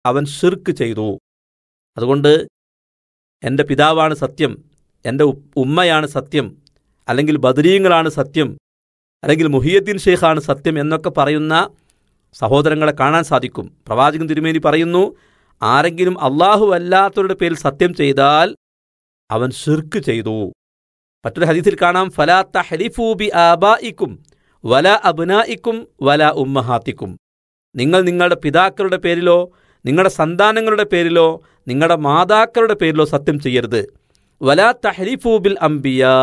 അവൻ ഷിർക്ക് ചെയ്തു അതുകൊണ്ട് എൻ്റെ പിതാവാണ് സത്യം എൻ്റെ ഉ- ഉമ്മയാണ് സത്യം അല്ലെങ്കിൽ ബദരീങ്ങളാണ് സത്യം അല്ലെങ്കിൽ മുഹിയദ്ദീൻ ഷെയ്ഖാണ് സത്യം എന്നൊക്കെ പറയുന്ന സഹോദരങ്ങളെ കാണാൻ സാധിക്കും പ്രവാചകൻ തിരുമേനി പറയുന്നു ആരെങ്കിലും അള്ളാഹു അല്ലാത്തവരുടെ പേരിൽ സത്യം ചെയ്താൽ അവൻ ഷിർക്ക് ചെയ്തു മറ്റൊരു ഹദീസിൽ കാണാം ഫലാ തഹ്ലിഫൂ ബി ആബായിക്കും വല അബ്നായിക്കും വല ഉമ്മഹാത്തിക്കും നിങ്ങൾ നിങ്ങളുടെ പിതാക്കളുടെ പേരിലോ നിങ്ങളുടെ സന്താനങ്ങളുടെ പേരിലോ നിങ്ങളുടെ മാതാക്കളുടെ പേരിലോ സത്യം ചെയ്യരുത് വലാ തഹ്ലിഫൂ ബിൽ അംബിയാ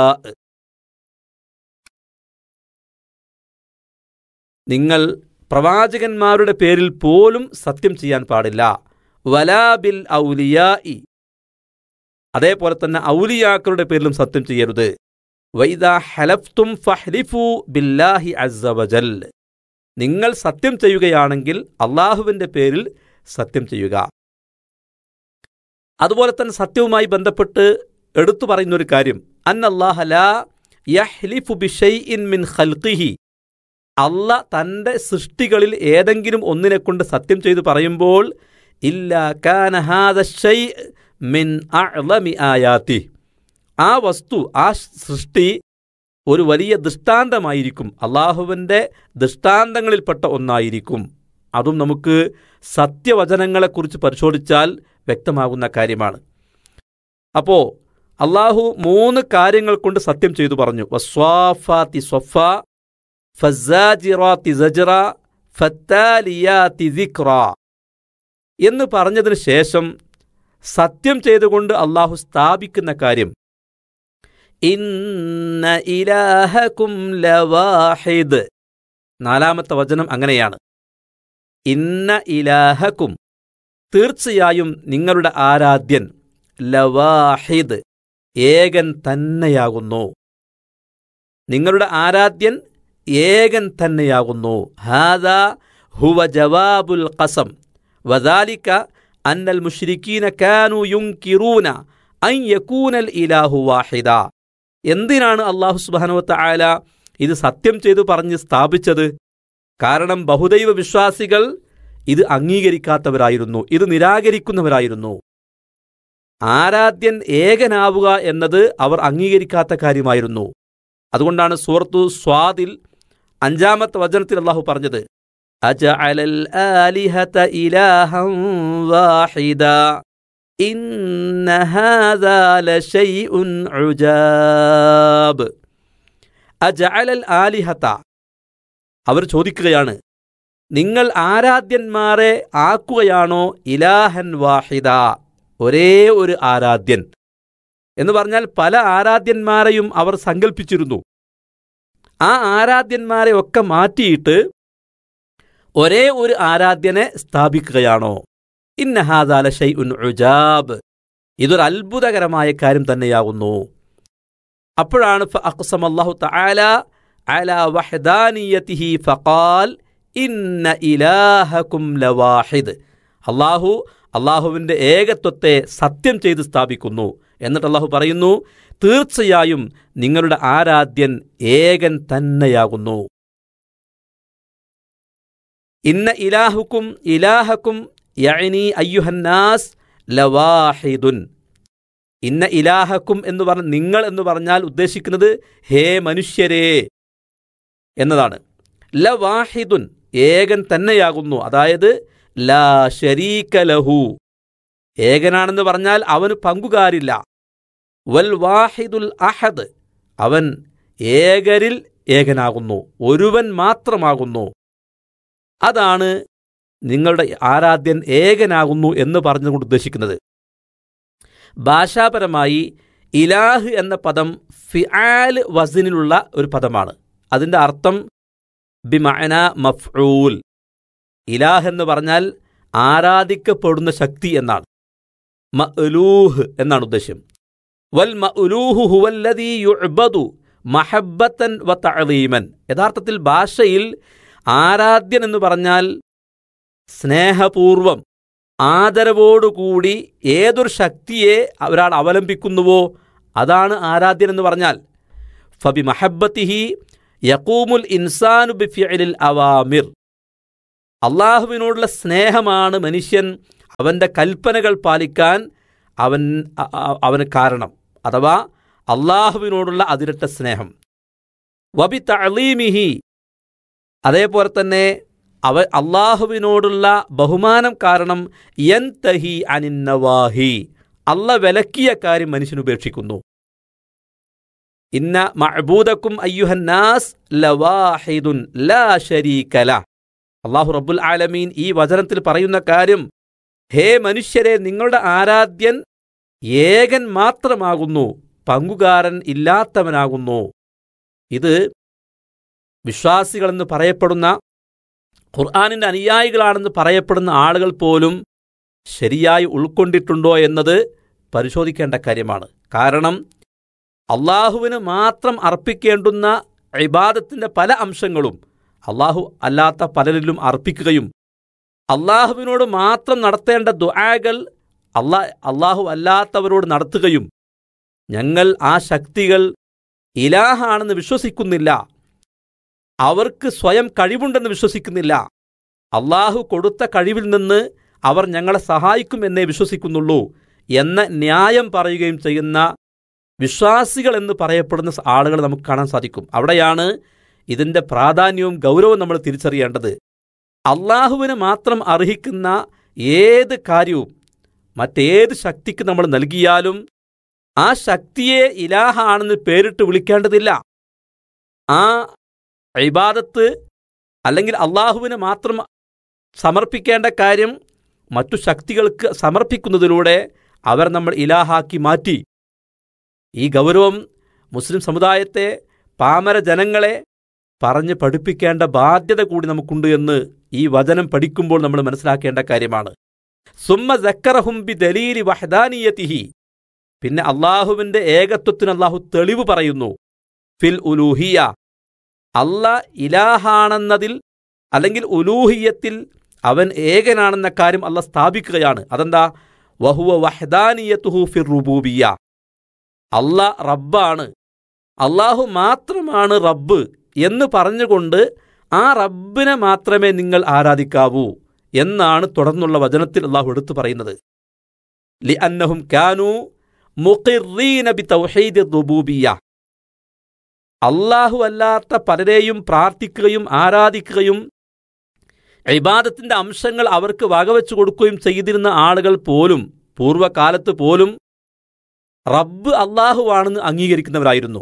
നിങ്ങൾ പ്രവാചകന്മാരുടെ പേരിൽ പോലും സത്യം ചെയ്യാൻ പാടില്ല വലാ ബിൽ ഔലിയായി അതേപോലെ തന്നെ ഔലിയാക്കളുടെ പേരിലും സത്യം ചെയ്യരുത് വൈദ ഹലഫ്തും ഫഹ്ലിഫു ബില്ലാഹി അസ്സവജൽ നിങ്ങൾ സത്യം ചെയ്യുകയാണെങ്കിൽ അള്ളാഹുവിൻ്റെ പേരിൽ സത്യം ചെയ്യുക അതുപോലെ തന്നെ സത്യവുമായി ബന്ധപ്പെട്ട് എടുത്തു പറയുന്ന ഒരു കാര്യം അൻ അള്ളാഹല യഹ്ലിഫു ബിഷൈഇൻ മിൻ ഖൽഖിഹി അല്ല തൻ്റെ സൃഷ്ടികളിൽ ഏതെങ്കിലും ഒന്നിനെ കൊണ്ട് സത്യം ചെയ്തു പറയുമ്പോൾ ഇല്ല കാന ഹാദ ഷൈ മിൻ അഅ്ലമി ആയാത്തി ആ വസ്തു ആ സൃഷ്ടി ഒരു വലിയ ദൃഷ്ടാന്തമായിരിക്കും അള്ളാഹുവിൻ്റെ ദൃഷ്ടാന്തങ്ങളിൽപ്പെട്ട ഒന്നായിരിക്കും അതും നമുക്ക് സത്യവചനങ്ങളെക്കുറിച്ച് പരിശോധിച്ചാൽ വ്യക്തമാകുന്ന കാര്യമാണ് അപ്പോൾ അള്ളാഹു മൂന്ന് കാര്യങ്ങൾ കൊണ്ട് സത്യം ചെയ്തു പറഞ്ഞു വസ്വാഫാത്തി സ്വഫ ഫസാജിറാത്തി സജറ ഫത്താലിയാത്തി ദിക്ര എന്ന് പറഞ്ഞതിന് ശേഷം സത്യം ചെയ്തുകൊണ്ട് അള്ളാഹു സ്ഥാപിക്കുന്ന കാര്യം ഇന്ന ഇലാഹക്കും ലവാഹിദ് നാലാമത്തെ വചനം അങ്ങനെയാണ് ഇന്ന ഇലാഹക്കും തീർച്ചയായും നിങ്ങളുടെ ആരാധ്യൻ ലവാഹിദ് ഏകൻ തന്നെയാകുന്നു നിങ്ങളുടെ ആരാധ്യൻ ഏകൻ തന്നെയാകുന്നു ഹാദ ഹുവ ജവാബുൽ ഖസം വദാലിക അന്നൽ മുഷ്രിക്കീന കാനു യുൻകിറൂന അൻ യകൂനൽ ഇലാഹു വാഹിദ എന്തിനാണ് അള്ളാഹു സുബാനുവത്ത ആല ഇത് സത്യം ചെയ്തു പറഞ്ഞ് സ്ഥാപിച്ചത് കാരണം ബഹുദൈവ വിശ്വാസികൾ ഇത് അംഗീകരിക്കാത്തവരായിരുന്നു ഇത് നിരാകരിക്കുന്നവരായിരുന്നു ആരാധ്യൻ ഏകനാവുക എന്നത് അവർ അംഗീകരിക്കാത്ത കാര്യമായിരുന്നു അതുകൊണ്ടാണ് സൂറത്തു സ്വാദിൽ അഞ്ചാമത്തെ വചനത്തിൽ അള്ളാഹു പറഞ്ഞത് അജഅലൽ ആലിഹത ഇലാഹം വാഹിദാ ഇന്ന ഹാദാ ലശൈഉൻ ഉജാബ് അജഅലൽ ആലിഹത അവർ ചോദിക്കുകയാണ് നിങ്ങൾ ആരാധ്യന്മാരെ ആക്കുകയാണോ ഇലാഹൻ വാഹിദ ഒരേ ഒരു ആരാധ്യൻ എന്ന് പറഞ്ഞാൽ പല ആരാധ്യന്മാരെയും അവർ സങ്കല്പിച്ചിരുന്നു ആ ആരാധ്യന്മാരെ ഒക്കെ മാറ്റിയിട്ട് ഒരേ ഒരു ആരാധ്യനെ സ്ഥാപിക്കുകയാണോ ഇന്നഹാദാല ഷൈ ഉൻ ഉജാബ് ഇതൊരു അത്ഭുതകരമായ കാര്യം തന്നെയാകുന്നു അപ്പോഴാണ് അഖ്സം അല്ലാഹു തആല അല വഹദാനിയതിഹി ഫഖാൽ ഇന്ന ഇലാഹക്കും ലവാഹിദ് അള്ളാഹു അള്ളാഹുവിൻ്റെ ഏകത്വത്തെ സത്യം ചെയ്ത് സ്ഥാപിക്കുന്നു എന്നിട്ട് അള്ളാഹു പറയുന്നു തീർച്ചയായും നിങ്ങളുടെ ആരാധ്യൻ ഏകൻ തന്നെയാകുന്നു ഇന്ന ഇലാഹുക്കും ഇലാഹക്കും യഅനി അയ്യുഹന്നാസ് ലവാഹിദുൻ ഇന്ന ഇലാഹക്കും എന്ന് പറഞ്ഞ നിങ്ങൾ എന്ന് പറഞ്ഞാൽ ഉദ്ദേശിക്കുന്നത് ഹേ മനുഷ്യരേ എന്നതാണ് ലവാഹിദുൻ ഏകൻ തന്നെയാകുന്നു അതായത് ലാ ഷരീക ലഹു ഏകനാണെന്ന് പറഞ്ഞാൽ അവന് പങ്കുകാരില്ല വൽ വാഹിദുൽ അഹദ് അവൻ ഏകരിൽ ഏകനാകുന്നു ഒരുവൻ മാത്രമാകുന്നു അതാണ് നിങ്ങളുടെ ആരാധ്യൻ ഏകനാകുന്നു എന്ന് പറഞ്ഞുകൊണ്ട് ഉദ്ദേശിക്കുന്നത് ഭാഷാപരമായി ഇലാഹ് എന്ന പദം ഫിആൽ വസിനിലുള്ള ഒരു പദമാണ് അതിൻ്റെ അർത്ഥം ബിമഅന മഫ്ഊൽ ഇലാഹ് എന്ന് പറഞ്ഞാൽ ആരാധിക്കപ്പെടുന്ന ശക്തി എന്നാണ് മഅലൂഹ് എന്നാണ് ഉദ്ദേശ്യം വൽ മഅലൂഹു ഹുവല്ലദീ യുഅ്ബദു മഹബ്ബത്തൻ വ തഅലീമൻ യഥാർത്ഥത്തിൽ ഭാഷയിൽ ആരാധ്യൻ എന്ന് പറഞ്ഞാൽ സ്നേഹപൂർവം ആദരവോടുകൂടി ഏതൊരു ശക്തിയെ ഒരാൾ അവലംബിക്കുന്നുവോ അതാണ് ആരാധ്യൻ എന്ന് പറഞ്ഞാൽ ഫബി മഹബത്തിഹി യക്കൂമുൽ ഇൻസാനു ബിഫിഅലിൽ അവാമിർ അള്ളാഹുവിനോടുള്ള സ്നേഹമാണ് മനുഷ്യൻ അവൻ്റെ കൽപ്പനകൾ പാലിക്കാൻ അവൻ അ- അ- അവന് കാരണം അഥവാ അള്ളാഹുവിനോടുള്ള അതിരട്ട സ്നേഹം വബി തളീമിഹി അതേപോലെ തന്നെ അവ അള്ളാഹുവിനോടുള്ള ബഹുമാനം കാരണം യൻ തഹി അനിന്നവാഹി അല്ല വിലക്കിയ കാര്യം മനുഷ്യൻ ഉപേക്ഷിക്കുന്നു ഇന്ന മഅബൂദക്കും അയ്യുഹന്നാസ് ലവാഹിദുൻ ലാ ശരീകല അള്ളാഹു റബ്ബുൽ ആലമീൻ ഈ വചനത്തിൽ പറയുന്ന കാര്യം ഹേ മനുഷ്യരെ നിങ്ങളുടെ ആരാധ്യൻ ഏകൻ മാത്രമാകുന്നു പങ്കുകാരൻ ഇല്ലാത്തവനാകുന്നു ഇത് വിശ്വാസികളെന്ന് പറയപ്പെടുന്ന ഖുർആാനിൻ്റെ അനുയായികളാണെന്ന് പറയപ്പെടുന്ന ആളുകൾ പോലും ശരിയായി ഉൾക്കൊണ്ടിട്ടുണ്ടോ എന്നത് പരിശോധിക്കേണ്ട കാര്യമാണ് കാരണം അള്ളാഹുവിന് മാത്രം അർപ്പിക്കേണ്ടുന്ന ഇബാദത്തിൻ്റെ പല അംശങ്ങളും അള്ളാഹു അല്ലാത്ത പലരിലും അർപ്പിക്കുകയും അള്ളാഹുവിനോട് മാത്രം നടത്തേണ്ട ദുആകൾ അള്ളാ അള്ളാഹു അല്ലാത്തവരോട് നടത്തുകയും ഞങ്ങൾ ആ ശക്തികൾ ഇലാഹാണെന്ന് വിശ്വസിക്കുന്നില്ല അവർക്ക് സ്വയം കഴിവുണ്ടെന്ന് വിശ്വസിക്കുന്നില്ല അള്ളാഹു കൊടുത്ത കഴിവിൽ നിന്ന് അവർ ഞങ്ങളെ സഹായിക്കുമെന്നേ വിശ്വസിക്കുന്നുള്ളൂ എന്ന ന്യായം പറയുകയും ചെയ്യുന്ന വിശ്വാസികൾ എന്ന് പറയപ്പെടുന്ന ആളുകൾ നമുക്ക് കാണാൻ സാധിക്കും അവിടെയാണ് ഇതിൻ്റെ പ്രാധാന്യവും ഗൗരവവും നമ്മൾ തിരിച്ചറിയേണ്ടത് അള്ളാഹുവിന് മാത്രം അർഹിക്കുന്ന ഏത് കാര്യവും മറ്റേത് ശക്തിക്ക് നമ്മൾ നൽകിയാലും ആ ശക്തിയെ ഇലാഹാണെന്ന് പേരിട്ട് വിളിക്കേണ്ടതില്ല ആ ഇബാദത്ത് അല്ലെങ്കിൽ അള്ളാഹുവിന് മാത്രം സമർപ്പിക്കേണ്ട കാര്യം മറ്റു ശക്തികൾക്ക് സമർപ്പിക്കുന്നതിലൂടെ അവർ നമ്മൾ ഇലാഹാക്കി മാറ്റി ഈ ഗൗരവം മുസ്ലിം സമുദായത്തെ പാമര ജനങ്ങളെ പറഞ്ഞ് പഠിപ്പിക്കേണ്ട ബാധ്യത കൂടി നമുക്കുണ്ട് എന്ന് ഈ വചനം പഠിക്കുമ്പോൾ നമ്മൾ മനസ്സിലാക്കേണ്ട കാര്യമാണ് സുമ്മ ജക്കറഹും ബി ദലീലി വഹദാനിയതിഹി പിന്നെ അള്ളാഹുവിന്റെ ഏകത്വത്തിന് അള്ളാഹു തെളിവ് പറയുന്നു ഫിൽ ഉലൂഹിയ അല്ല ഇലാഹാണെന്നതിൽ അല്ലെങ്കിൽ ഉലൂഹിയത്തിൽ അവൻ ഏകനാണെന്ന കാര്യം അല്ല സ്ഥാപിക്കുകയാണ് അതെന്താ വഹുവ വഹദാനിയത്തുഹു ഫിർ റുബൂബിയ അല്ല റബ്ബാണ് അള്ളാഹു മാത്രമാണ് റബ്ബ് എന്ന് പറഞ്ഞുകൊണ്ട് ആ റബ്ബിനെ മാത്രമേ നിങ്ങൾ ആരാധിക്കാവൂ എന്നാണ് തുടർന്നുള്ള വചനത്തിൽ അള്ളാഹു എടുത്തു പറയുന്നത് ലി അന്നഹും കാനു മുഖിറീന ബി തൗഹീദ് റുബൂബിയ അള്ളാഹു അല്ലാത്ത പലരെയും പ്രാർത്ഥിക്കുകയും ആരാധിക്കുകയും ഇബാദത്തിന്റെ അംശങ്ങൾ അവർക്ക് വകവെച്ചു കൊടുക്കുകയും ചെയ്തിരുന്ന ആളുകൾ പോലും പൂർവ്വകാലത്ത് പോലും റബ്ബ് അള്ളാഹുവാണെന്ന് അംഗീകരിക്കുന്നവരായിരുന്നു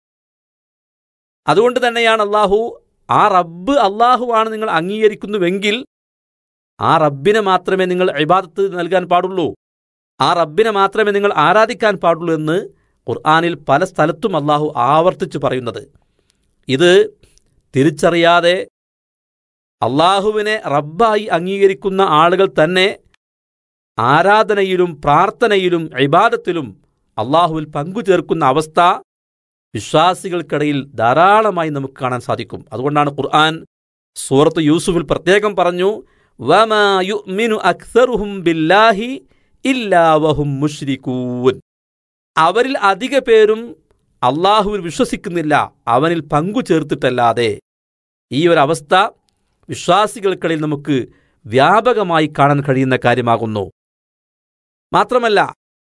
അതുകൊണ്ട് തന്നെയാണ് അള്ളാഹു ആ റബ്ബ് അള്ളാഹുവാണ് നിങ്ങൾ അംഗീകരിക്കുന്നുവെങ്കിൽ ആ റബ്ബിനെ മാത്രമേ നിങ്ങൾ ഇബാദത്ത് നൽകാൻ പാടുള്ളൂ ആ റബ്ബിനെ മാത്രമേ നിങ്ങൾ ആരാധിക്കാൻ പാടുള്ളൂ എന്ന് ഖുർആാനിൽ പല സ്ഥലത്തും അള്ളാഹു ആവർത്തിച്ചു പറയുന്നത് ഇത് തിരിച്ചറിയാതെ അള്ളാഹുവിനെ റബ്ബായി അംഗീകരിക്കുന്ന ആളുകൾ തന്നെ ആരാധനയിലും പ്രാർത്ഥനയിലും ഇബാദത്തിലും അള്ളാഹുവിൽ പങ്കുചേർക്കുന്ന അവസ്ഥ വിശ്വാസികൾക്കിടയിൽ ധാരാളമായി നമുക്ക് കാണാൻ സാധിക്കും അതുകൊണ്ടാണ് ഖുർആൻ സൂറത്ത് യൂസുഫിൽ പ്രത്യേകം പറഞ്ഞു വമാ യുഅ്മിനു അക്സറുഹും ബില്ലാഹി ഇല്ലാ വഹും മുശ്രിക്കൂൻ അവരിൽ അധിക പേരും അള്ളാഹുവിൽ വിശ്വസിക്കുന്നില്ല അവനിൽ പങ്കു ചേർത്തിട്ടല്ലാതെ ഈ ഒരു അവസ്ഥ വിശ്വാസികൾക്കിടയിൽ നമുക്ക് വ്യാപകമായി കാണാൻ കഴിയുന്ന കാര്യമാകുന്നു മാത്രമല്ല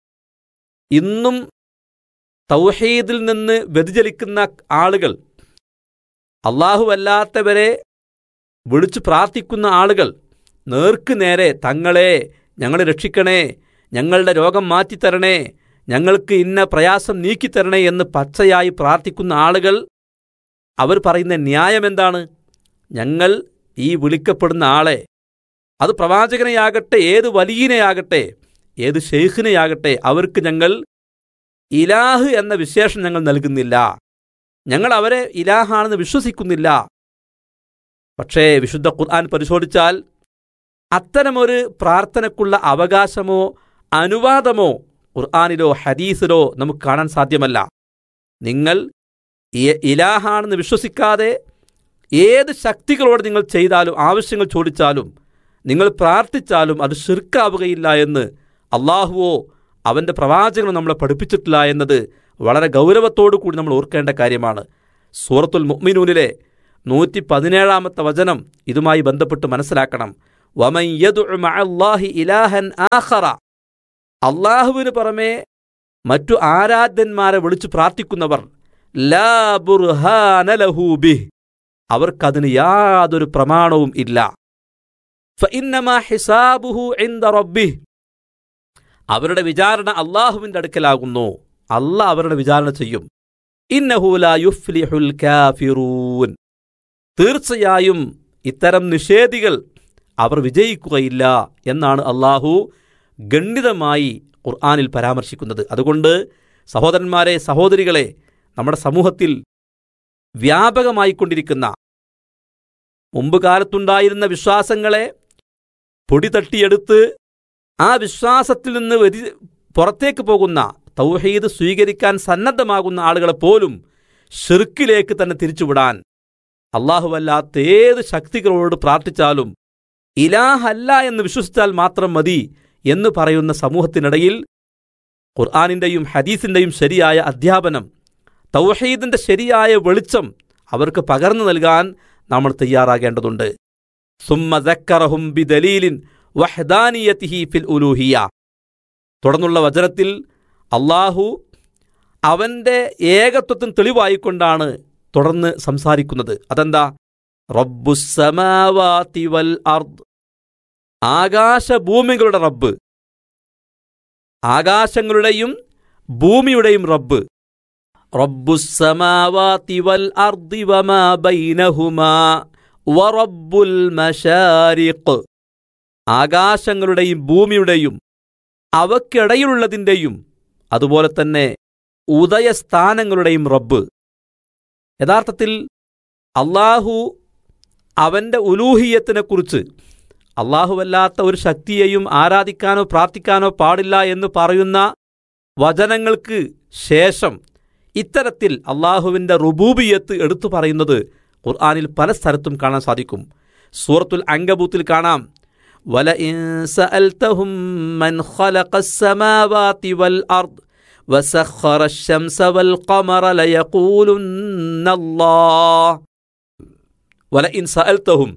ഇന്നും തൗഹീദിൽ നിന്ന് വ്യതിചലിക്കുന്ന ആളുകൾ അല്ലാത്തവരെ വിളിച്ചു പ്രാർത്ഥിക്കുന്ന ആളുകൾ നേർക്ക് നേരെ തങ്ങളെ ഞങ്ങളെ രക്ഷിക്കണേ ഞങ്ങളുടെ രോഗം മാറ്റിത്തരണേ ഞങ്ങൾക്ക് ഇന്ന പ്രയാസം നീക്കിത്തരണേ എന്ന് പച്ചയായി പ്രാർത്ഥിക്കുന്ന ആളുകൾ അവർ പറയുന്ന ന്യായം എന്താണ് ഞങ്ങൾ ഈ വിളിക്കപ്പെടുന്ന ആളെ അത് പ്രവാചകനെയാകട്ടെ ഏത് വലിയനെയാകട്ടെ ഏത് ഷെയ്ഖിനെയാകട്ടെ അവർക്ക് ഞങ്ങൾ ഇലാഹ് എന്ന വിശേഷം ഞങ്ങൾ നൽകുന്നില്ല ഞങ്ങൾ അവരെ ഇലാഹാണെന്ന് വിശ്വസിക്കുന്നില്ല പക്ഷേ വിശുദ്ധ ഖുർആൻ പരിശോധിച്ചാൽ അത്തരമൊരു പ്രാർത്ഥനയ്ക്കുള്ള അവകാശമോ അനുവാദമോ ഖുർആാനിലോ ഹദീസിലോ നമുക്ക് കാണാൻ സാധ്യമല്ല നിങ്ങൾ ഇലാഹാണെന്ന് വിശ്വസിക്കാതെ ഏത് ശക്തികളോട് നിങ്ങൾ ചെയ്താലും ആവശ്യങ്ങൾ ചോദിച്ചാലും നിങ്ങൾ പ്രാർത്ഥിച്ചാലും അത് ഷിർക്കാവുകയില്ല എന്ന് അള്ളാഹുവോ അവൻ്റെ പ്രവാചകനും നമ്മളെ പഠിപ്പിച്ചിട്ടില്ല എന്നത് വളരെ ഗൗരവത്തോടു കൂടി നമ്മൾ ഓർക്കേണ്ട കാര്യമാണ് സൂറത്തുൽ മുഅ്മിനൂനിലെ നൂറ്റി പതിനേഴാമത്തെ വചനം ഇതുമായി ബന്ധപ്പെട്ട് മനസ്സിലാക്കണം വമൻ യദ്ഉ മഅല്ലാഹി ഇലാഹൻ ആഖറ അള്ളാഹുവിന് പുറമെ മറ്റു ആരാധ്യന്മാരെ വിളിച്ചു പ്രാർത്ഥിക്കുന്നവർ ലാ ബുർഹാന ലഹു ബിഹ് അവർക്കതിന് യാതൊരു പ്രമാണവും ഇല്ല ഫഇന്നമാ ഹിസാബുഹു ഇൻദ റബ്ബിഹ് അവരുടെ വിചാരണ അള്ളാഹുവിന്റെ അടുക്കലാകുന്നു അല്ല അവരുടെ വിചാരണ ചെയ്യും ഇന്നഹു ലാ യുഫ്ലിഹുൽ കാഫിറൂൻ തീർച്ചയായും ഇത്തരം നിഷേധികൾ അവർ വിജയിക്കുകയില്ല എന്നാണ് അള്ളാഹു ഗണ്ഡിതമായി ഖുർആാനിൽ പരാമർശിക്കുന്നത് അതുകൊണ്ട് സഹോദരന്മാരെ സഹോദരികളെ നമ്മുടെ സമൂഹത്തിൽ വ്യാപകമായിക്കൊണ്ടിരിക്കുന്ന മുമ്പ് കാലത്തുണ്ടായിരുന്ന വിശ്വാസങ്ങളെ പൊടി തട്ടിയെടുത്ത് ആ വിശ്വാസത്തിൽ നിന്ന് വ്യതി പുറത്തേക്ക് പോകുന്ന തൗഹീദ് സ്വീകരിക്കാൻ സന്നദ്ധമാകുന്ന ആളുകളെ പോലും ഷിർക്കിലേക്ക് തന്നെ തിരിച്ചുവിടാൻ അള്ളാഹുവല്ലാത്ത ഏത് ശക്തികളോട് പ്രാർത്ഥിച്ചാലും ഇലാഹല്ല എന്ന് വിശ്വസിച്ചാൽ മാത്രം മതി എന്ന് പറയുന്ന സമൂഹത്തിനിടയിൽ ഖുർആാനിൻ്റെയും ഹദീസിൻ്റെയും ശരിയായ അധ്യാപനം തൗഹീദിൻ്റെ ശരിയായ വെളിച്ചം അവർക്ക് പകർന്നു നൽകാൻ നമ്മൾ തയ്യാറാകേണ്ടതുണ്ട് സുമ്മ ദക്കറഹും ബി ദലീലിൻ വഹ്ദാനിയത്തിഹി ഫിൽ ഉലൂഹിയ തുടർന്നുള്ള വചനത്തിൽ അള്ളാഹു അവൻ്റെ ഏകത്വത്തിന് തെളിവായിക്കൊണ്ടാണ് തുടർന്ന് സംസാരിക്കുന്നത് അതെന്താ റബ്ബുസമാവാതി വൽ അർദ് ആകാശഭൂമികളുടെ റബ്ബ് ആകാശങ്ങളുടെയും ഭൂമിയുടെയും റബ്ബ് റബ്ബുസമാവാതി വൽ അർദി വമാ ബൈനഹുമാ വറബ്ബുൽ മശാരിഖ് ആകാശങ്ങളുടെയും ഭൂമിയുടെയും അവക്കിടയിലുള്ളതിൻ്റെയും അതുപോലെ തന്നെ ഉദയസ്ഥാനങ്ങളുടെയും റബ്ബ് യഥാർത്ഥത്തിൽ അള്ളാഹു അവൻ്റെ ഉലൂഹിയത്തിനെക്കുറിച്ച് അള്ളാഹുവല്ലാത്ത ഒരു ശക്തിയെയും ആരാധിക്കാനോ പ്രാർത്ഥിക്കാനോ പാടില്ല എന്ന് പറയുന്ന വചനങ്ങൾക്ക് ശേഷം ഇത്തരത്തിൽ അള്ളാഹുവിൻ്റെ റുബൂബിയത്ത് എടുത്തു പറയുന്നത് ഖുർആാനിൽ പല സ്ഥലത്തും കാണാൻ സാധിക്കും സൂറത്തുൽ അങ്കബൂത്തിൽ കാണാം وَلَئِن سَأَلْتَهُم مَّنْ خَلَقَ السَّمَاوَاتِ وَالْأَرْضِ وَسَخَّرَ الشَّمْسَ وَالْقَمَرَ لَيَقُولُنَّ اللَّهُ وَلَئِن سَأَلْتَهُم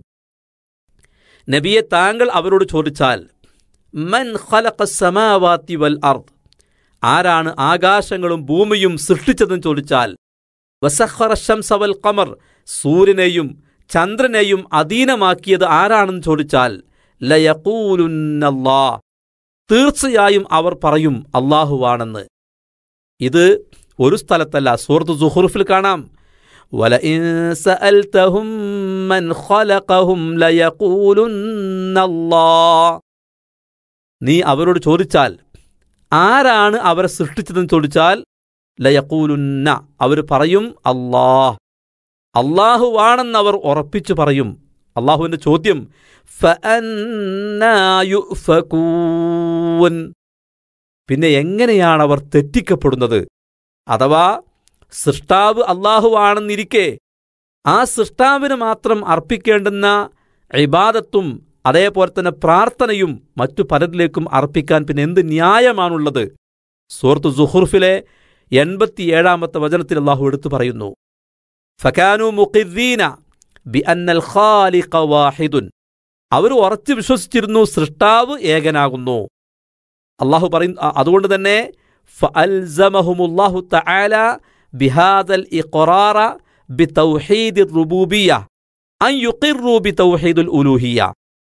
നബിയെ താങ്കൾ അവരോട് ചോദിച്ചാൽ മൻ ഖലഖ സമാവാത്തി വൽ അർദ് ആരാണ് ആകാശങ്ങളും ഭൂമിയും സൃഷ്ടിച്ചതെന്ന് ചോദിച്ചാൽ വസഖറ ശംസ വൽ ഖമർ സൂര്യനെയും ചന്ദ്രനെയും അധീനമാക്കിയത് ആരാണെന്ന് ചോദിച്ചാൽ ലയക്കൂലുന്നല്ലാ തീർച്ചയായും അവർ പറയും അള്ളാഹുവാണെന്ന് ഇത് ഒരു സ്ഥലത്തല്ല സൂറത്ത് സുഹുറുഫിൽ കാണാം وَلَئِن سَأَلْتَهُم مَّنْ خَلَقَهُمْ لَيَقُولُنَّ اللَّهُ നീ അവരോട് ചോദിച്ചാൽ ആരാണ് അവരെ സൃഷ്ടിച്ചതെന്ന് ചോദിച്ചാൽ ലയക്കൂലുന്ന അവർ പറയും അല്ലാഹ് അള്ളാഹുവാണെന്ന് അവർ ഉറപ്പിച്ചു പറയും അള്ളാഹുവിന്റെ ചോദ്യം ഫഅന്നാ യുഫകൂൻ. പിന്നെ എങ്ങനെയാണ് അവർ തെറ്റിക്കപ്പെടുന്നത് അഥവാ സൃഷ്ടാവ് അള്ളാഹുവാണെന്നിരിക്കെ ആ സൃഷ്ടാവിന് മാത്രം അർപ്പിക്കേണ്ടുന്ന ഇബാദത്തും അതേപോലെ തന്നെ പ്രാർത്ഥനയും മറ്റു പലരിലേക്കും അർപ്പിക്കാൻ പിന്നെ എന്ത് ന്യായമാണുള്ളത് സൂറത്ത് സുഹുർഫിലെ എൺപത്തിയേഴാമത്തെ വചനത്തിൽ അള്ളാഹു എടുത്തു പറയുന്നു ഫക്കാനു മുഖിദ്ദീന ബി അന്നൽ ഖാലിഖ വാഹിദുൻ അവർ ഉറച്ചു വിശ്വസിച്ചിരുന്നു സൃഷ്ടാവ് ഏകനാകുന്നു അള്ളാഹു പറയും അ- അതുകൊണ്ട് തന്നെ ഫഅൽസമഹുമുല്ലാഹു തആല ബിഹാദൽ ഇഖറാറ ബിതൗഹീദി റുബൂബിയ അൻ യുഖിറു ബിതൗഹീദുൽ ഉലൂഹിയ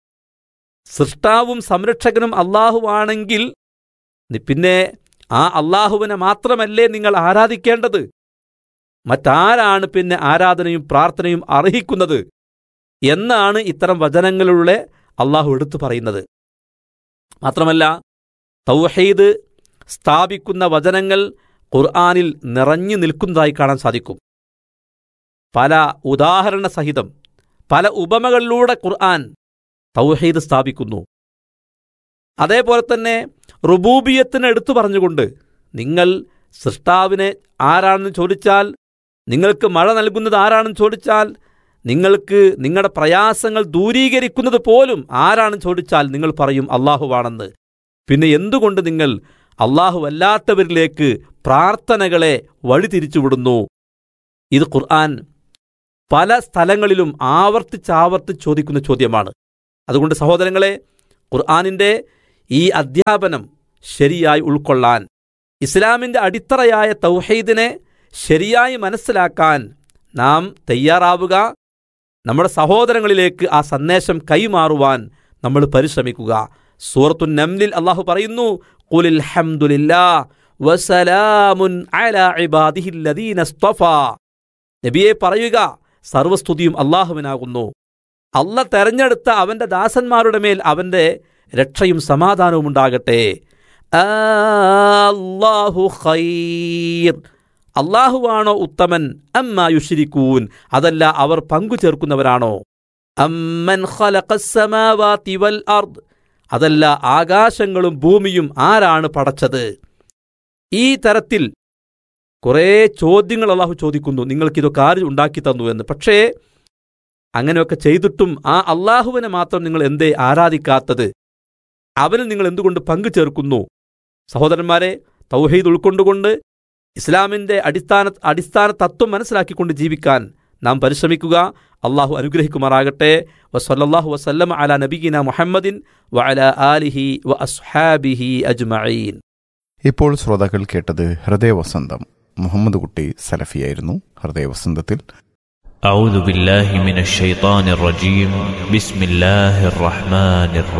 സൃഷ്ടാവും സംരക്ഷകനും അള്ളാഹുവാണെങ്കിൽ നി- പിന്നെ ആ അള്ളാഹുവിനെ മാത്രമല്ലേ നിങ്ങൾ ആരാധിക്കേണ്ടത് മറ്റാരാണ് പിന്നെ ആരാധനയും പ്രാർത്ഥനയും അർഹിക്കുന്നത് എന്നാണ് ഇത്തരം വചനങ്ങളിലൂടെ അള്ളാഹു എടുത്തു പറയുന്നത് മാത്രമല്ല തൗഹീദ് സ്ഥാപിക്കുന്ന വചനങ്ങൾ ഖുർആാനിൽ നിറഞ്ഞു നിൽക്കുന്നതായി കാണാൻ സാധിക്കും പല ഉദാഹരണ സഹിതം പല ഉപമകളിലൂടെ ഖുർആൻ തൗഹീദ് സ്ഥാപിക്കുന്നു അതേപോലെ തന്നെ റുബൂബിയത്തിന് എടുത്തു പറഞ്ഞുകൊണ്ട് നിങ്ങൾ സൃഷ്ടാവിനെ ആരാണെന്ന് ചോദിച്ചാൽ നിങ്ങൾക്ക് മഴ നൽകുന്നത് ആരാണെന്ന് ചോദിച്ചാൽ നിങ്ങൾക്ക് നിങ്ങളുടെ പ്രയാസങ്ങൾ ദൂരീകരിക്കുന്നത് പോലും ആരാണെന്ന് ചോദിച്ചാൽ നിങ്ങൾ പറയും അള്ളാഹുവാണെന്ന് പിന്നെ എന്തുകൊണ്ട് നിങ്ങൾ അള്ളാഹു അല്ലാത്തവരിലേക്ക് പ്രാർത്ഥനകളെ വഴിതിരിച്ചുവിടുന്നു ഇത് ഖുർആൻ പല സ്ഥലങ്ങളിലും ആവർത്തിച്ചാവർത്തിച്ച് ചോദിക്കുന്ന ചോദ്യമാണ് അതുകൊണ്ട് സഹോദരങ്ങളെ ഖുർആാനിൻ്റെ ഈ അധ്യാപനം ശരിയായി ഉൾക്കൊള്ളാൻ ഇസ്ലാമിൻ്റെ അടിത്തറയായ തൗഹീദിനെ ശരിയായി മനസ്സിലാക്കാൻ നാം തയ്യാറാവുക നമ്മുടെ സഹോദരങ്ങളിലേക്ക് ആ സന്ദേശം കൈമാറുവാൻ നമ്മൾ പരിശ്രമിക്കുക സൂറത്തു നംലിൽ അള്ളാഹു പറയുന്നു ഖുലിൽ ഹംദുലില്ലാ വസലാമുൻ അലാ ഇബാദിഹില്ലദീന ഇസ്തഫാ നബിയെ പറയുക സർവസ്തുതിയും അള്ളാഹുവിനാകുന്നു അല്ല തെരഞ്ഞെടുത്ത അവന്റെ ദാസന്മാരുടെ മേൽ അവന്റെ രക്ഷയും സമാധാനവും ഉണ്ടാകട്ടെ അല്ലാഹു ഖൈർ അള്ളാഹുവാണോ ഉത്തമൻ അമ്മ യുഷിരിക്കൂൻ അതല്ല അവർ പങ്കു ചേർക്കുന്നവരാണോ അമ്മൻ ഖലഖസ്സമാവാതി വൽ അർദ് അതല്ല ആകാശങ്ങളും ഭൂമിയും ആരാണ് പടച്ചത് ഈ തരത്തിൽ കുറേ ചോദ്യങ്ങൾ അള്ളാഹു ചോദിക്കുന്നു നിങ്ങൾക്കിതൊക്കെ ആര് ഉണ്ടാക്കി തന്നു എന്ന് പക്ഷേ അങ്ങനെയൊക്കെ ചെയ്തിട്ടും ആ അള്ളാഹുവിനെ മാത്രം നിങ്ങൾ എന്തേ ആരാധിക്കാത്തത് അവന് നിങ്ങൾ എന്തുകൊണ്ട് പങ്കു ചേർക്കുന്നു സഹോദരന്മാരെ തൗഹീദ് ഉൾക്കൊണ്ടുകൊണ്ട് ഇസ്ലാമിൻ്റെ അടിസ്ഥാന അടിസ്ഥാന തത്വം മനസ്സിലാക്കിക്കൊണ്ട് ജീവിക്കാൻ നാം പരിശ്രമിക്കുക അള്ളാഹു അനുഗ്രഹിക്കുമാറാകട്ടെ വസല്ലാഹു വസല്ലം അല നബീന മുഹമ്മദിൻ വ അല ആലിഹി വ അസ്ഹാബിഹി അജ്മഈൻ ഇപ്പോൾ ശ്രോതാക്കൾ കേട്ടത് ഹൃദയവസന്തം മുഹമ്മദ് കുട്ടി സലഫിയായിരുന്നു ഹൃദയവസന്തത്തിൽ أعوذ بالله من الشيطان الرجيم بسم الله الرحمن الرحيم